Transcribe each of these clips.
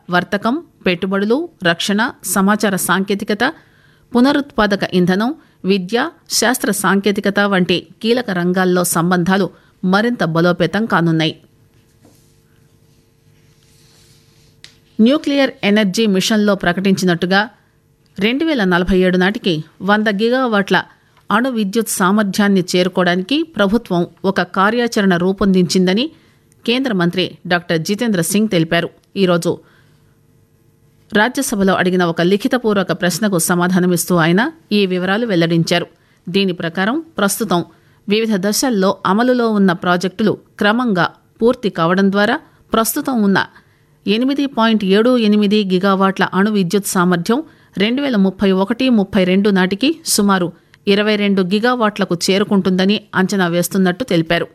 వర్తకం పెట్టుబడులు రక్షణ సమాచార సాంకేతికత పునరుత్పాదక ఇంధనం విద్య శాస్త్ర సాంకేతికత వంటి కీలక రంగాల్లో సంబంధాలు మరింత బలోపేతం కానున్నాయి న్యూక్లియర్ ఎనర్జీ మిషన్లో ప్రకటించినట్టుగా రెండు వేల నలభై ఏడు నాటికి వంద గిగావాట్ల అణు విద్యుత్ సామర్థ్యాన్ని చేరుకోవడానికి ప్రభుత్వం ఒక కార్యాచరణ రూపొందించిందని కేంద్ర మంత్రి డాక్టర్ జితేంద్ర సింగ్ తెలిపారు ఈరోజు రాజ్యసభలో అడిగిన ఒక లిఖితపూర్వక ప్రశ్నకు సమాధానమిస్తూ ఆయన ఈ వివరాలు వెల్లడించారు దీని ప్రకారం ప్రస్తుతం వివిధ దశల్లో అమలులో ఉన్న ప్రాజెక్టులు క్రమంగా పూర్తి కావడం ద్వారా ప్రస్తుతం ఉన్న ఎనిమిది పాయింట్ ఏడు ఎనిమిది గిగావాట్ల అణు విద్యుత్ సామర్థ్యం రెండు వేల ముప్పై ఒకటి ముప్పై రెండు నాటికి సుమారు ఇరవై రెండు గిగావాట్లకు చేరుకుంటుందని అంచనా వేస్తున్నట్టు తెలిపారు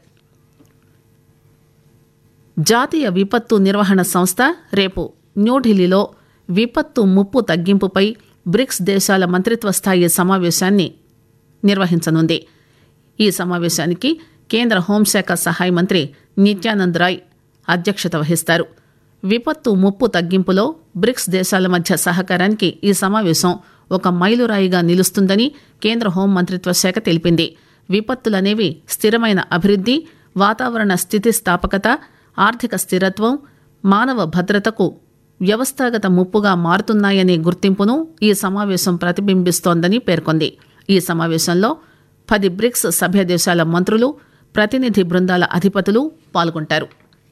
జాతీయ విపత్తు నిర్వహణ సంస్థ రేపు న్యూఢిల్లీలో విపత్తు ముప్పు తగ్గింపుపై బ్రిక్స్ దేశాల మంత్రిత్వ స్థాయి సమావేశాన్ని నిర్వహించనుంది ఈ సమావేశానికి కేంద్ర హోంశాఖ సహాయ మంత్రి నిత్యానంద్ రాయ్ అధ్యక్షత వహిస్తారు విపత్తు ముప్పు తగ్గింపులో బ్రిక్స్ దేశాల మధ్య సహకారానికి ఈ సమావేశం ఒక మైలురాయిగా నిలుస్తుందని కేంద్ర హోం మంత్రిత్వ శాఖ తెలిపింది విపత్తులనేవి స్థిరమైన అభివృద్ధి వాతావరణ స్థితిస్థాపకత ఆర్థిక స్థిరత్వం మానవ భద్రతకు వ్యవస్థాగత ముప్పుగా మారుతున్నాయనే గుర్తింపును ఈ సమావేశం ప్రతిబింబిస్తోందని పేర్కొంది ఈ సమావేశంలో పది బ్రిక్స్ సభ్య దేశాల మంత్రులు ప్రతినిధి బృందాల అధిపతులు పాల్గొంటారు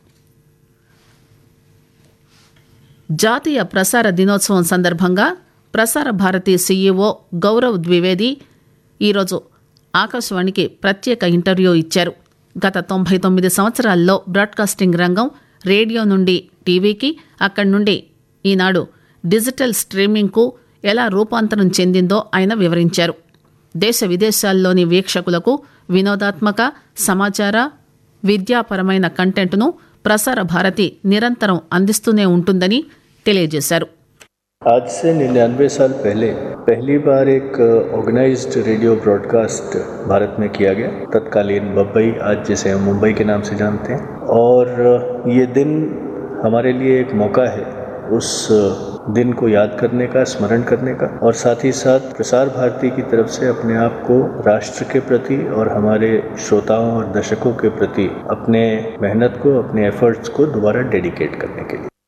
జాతీయ ప్రసార దినోత్సవం సందర్భంగా ప్రసార భారతి సీఈఓ గౌరవ్ ద్వివేది ఈరోజు ఆకాశవాణికి ప్రత్యేక ఇంటర్వ్యూ ఇచ్చారు గత తొంభై తొమ్మిది సంవత్సరాల్లో బ్రాడ్కాస్టింగ్ రంగం రేడియో నుండి టీవీకి అక్కడి నుండి ఈనాడు డిజిటల్ స్ట్రీమింగ్కు ఎలా రూపాంతరం చెందిందో ఆయన వివరించారు దేశ విదేశాల్లోని వీక్షకులకు వినోదాత్మక సమాచార విద్యాపరమైన కంటెంట్ను ప్రసార భారతి నిరంతరం అందిస్తూనే ఉంటుందని తెలియజేశారు आज से निन्यानवे साल पहले पहली बार एक ऑर्गेनाइज्ड रेडियो ब्रॉडकास्ट भारत में किया गया तत्कालीन बम्बई आज जिसे हम मुंबई के नाम से जानते हैं और ये दिन हमारे लिए एक मौका है उस दिन को याद करने का स्मरण करने का और साथ ही साथ प्रसार भारती की तरफ से अपने आप को राष्ट्र के प्रति और हमारे श्रोताओं और दर्शकों के प्रति अपने मेहनत को अपने एफर्ट्स को दोबारा डेडिकेट करने के लिए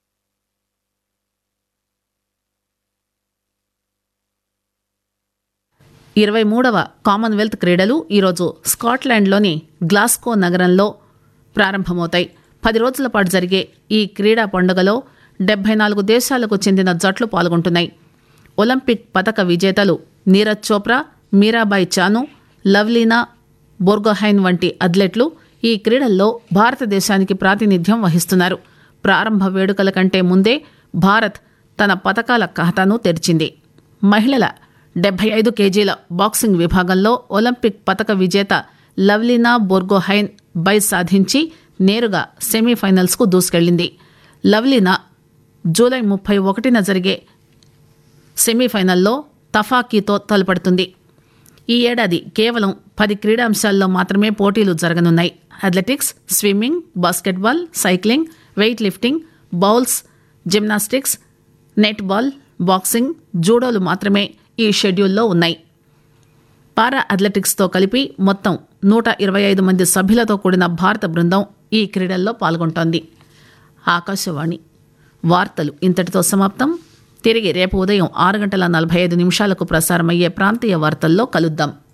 ఇరవై మూడవ కామన్వెల్త్ క్రీడలు ఈరోజు స్కాట్లాండ్లోని గ్లాస్కో నగరంలో ప్రారంభమవుతాయి పది రోజుల పాటు జరిగే ఈ క్రీడా పండుగలో డెబ్బై నాలుగు దేశాలకు చెందిన జట్లు పాల్గొంటున్నాయి ఒలింపిక్ పతక విజేతలు నీరజ్ చోప్రా మీరాబాయ్ చాను లవ్లీనా బోర్గోహైన్ వంటి అథ్లెట్లు ఈ క్రీడల్లో భారతదేశానికి ప్రాతినిధ్యం వహిస్తున్నారు ప్రారంభ వేడుకల కంటే ముందే భారత్ తన పతకాల ఖాతాను తెరిచింది మహిళల డెబ్బై ఐదు కేజీల బాక్సింగ్ విభాగంలో ఒలింపిక్ పతక విజేత లవ్లీనా బోర్గోహైన్ బై సాధించి నేరుగా సెమీఫైనల్స్కు దూసుకెళ్లింది లవ్లీనా జూలై ముప్పై ఒకటిన జరిగే సెమీఫైనల్లో తఫాకీతో తలపడుతుంది ఈ ఏడాది కేవలం పది క్రీడాంశాల్లో మాత్రమే పోటీలు జరగనున్నాయి athletics swimming basketball cycling weightlifting bowls gymnastics netball boxing జూడోలు మాత్రమే ఈ షెడ్యూల్లో ఉన్నాయి పారా అథ్లెటిక్స్తో కలిపి మొత్తం నూట ఇరవై ఐదు మంది సభ్యులతో కూడిన భారత బృందం ఈ క్రీడల్లో పాల్గొంటోంది ఆకాశవాణి వార్తలు ఇంతటితో సమాప్తం తిరిగి రేపు ఉదయం ఆరు గంటల నలభై ఐదు నిమిషాలకు ప్రసారమయ్యే ప్రాంతీయ వార్తల్లో కలుద్దాం